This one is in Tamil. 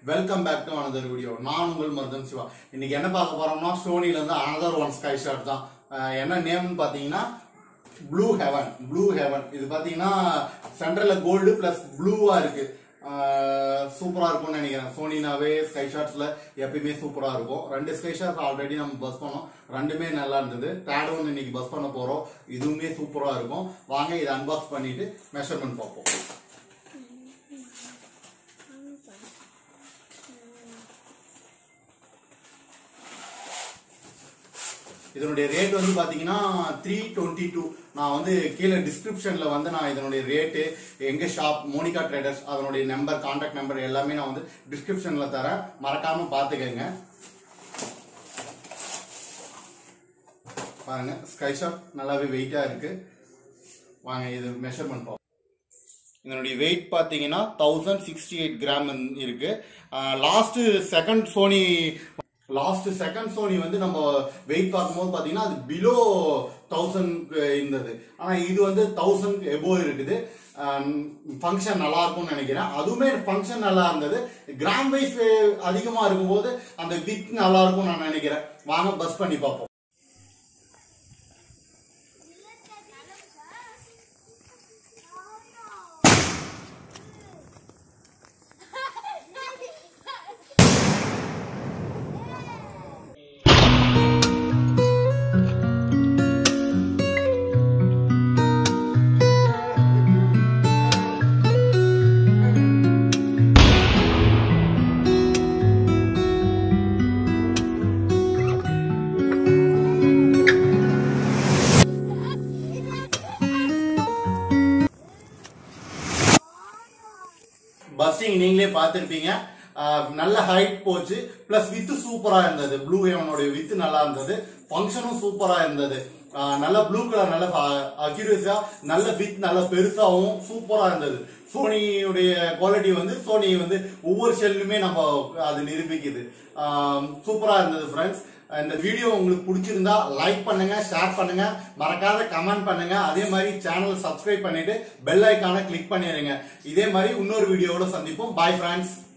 welcome back to another video நான் உங்கள் மருதன் சிவா இன்னைக்கு என்ன பார்க்க போறோம்னா சோனில இருந்து அனதர் ஒன் ஸ்கை ஷாட் தான் அஹ் என்ன நேம்னு பாத்தீங்கன்னா ப்ளூ ஹெவன் ப்ளூ ஹெவன் இது பாத்தீங்கன்னா சென்டர்ல கோல்டு பிளஸ் ப்ளூவா இருக்கு சூப்பரா இருக்கும்னு நினைக்கிறேன் சோனினாவே ஸ்கை ஷாட்ஸ்ல எப்பயுமே சூப்பரா இருக்கும் ரெண்டு ஸ்கை ஷாட்ஸ் ஆல்ரெடி நம்ம பஸ் பண்ணோம் ரெண்டுமே நல்லா இருந்தது தேர்ட் ஒன் இன்னைக்கு பஸ் பண்ண போறோம் இதுவுமே சூப்பரா இருக்கும் வாங்க இதை அன்பாக்ஸ் பண்ணிட்டு மெஷர்மெண்ட் பார்ப்போம் இதனுடைய ரேட் வந்து பாத்தீங்கன்னா த்ரீ டுவெண்ட்டி டூ நான் வந்து கீழே டிஸ்கிரிப்ஷன்ல வந்து நான் இதனுடைய ரேட்டு எங்க ஷாப் மோனிகா ட்ரேடர்ஸ் அதனுடைய நம்பர் கான்டாக்ட் நம்பர் எல்லாமே நான் வந்து டிஸ்கிரிப்ஷன்ல தரேன் மறக்காம பாத்துக்கங்க பாருங்க ஸ்கை ஷாப் நல்லாவே வெயிட்டா இருக்கு வாங்க இது மெஷர்மெண்ட் பார்ப்போம் இதனுடைய வெயிட் பார்த்தீங்கன்னா தௌசண்ட் சிக்ஸ்டி எயிட் கிராம் இருக்கு last second Sony last second Sony வந்து நம்ம வெயிட் பார்க்கும்போது பார்த்தீங்கன்னா அது பிலோ தௌசண்ட் இருந்தது ஆனால் இது வந்து தௌசண்ட் எபோ இருக்குது ஃபங்க்ஷன் நல்லா இருக்கும்னு நினைக்கிறேன் அதுவுமே ஃபங்க்ஷன் நல்லா இருந்தது கிராம் வைஸ் அதிகமாக இருக்கும்போது அந்த வித் நல்லா இருக்கும் நான் நினைக்கிறேன் வாங்க பஸ் பண்ணி பார்ப்போம் பஸ்ஸிங் நீங்களே பார்த்துருப்பீங்க நல்ல ஹைட் போச்சு பிளஸ் வித்து சூப்பரா இருந்தது ப்ளூ ஹெவனுடைய வித்து நல்லா இருந்தது ஃபங்க்ஷனும் சூப்பரா இருந்தது ஆஹ் நல்ல ப்ளூ கலர் நல்ல அக்யூரேஸா நல்ல வித் நல்ல பெருசாவும் சூப்பரா இருந்தது சோனியுடைய குவாலிட்டி வந்து சோனி வந்து ஒவ்வொரு ஷெல்லுமே நம்ம அது நிரூபிக்குது சூப்பரா இருந்தது ஃப்ரெண்ட்ஸ் இந்த வீடியோ உங்களுக்கு பிடிச்சிருந்தா லைக் பண்ணுங்க ஷேர் பண்ணுங்க மறக்காத கமெண்ட் பண்ணுங்க அதே மாதிரி சேனல் சப்ஸ்கிரைப் பண்ணிட்டு பெல் ஐக்கானை கிளிக் பண்ணிடுங்க இதே மாதிரி இன்னொரு வீடியோவோட சந்திப்போம் பாய் ஃப்ரெண்ட்ஸ்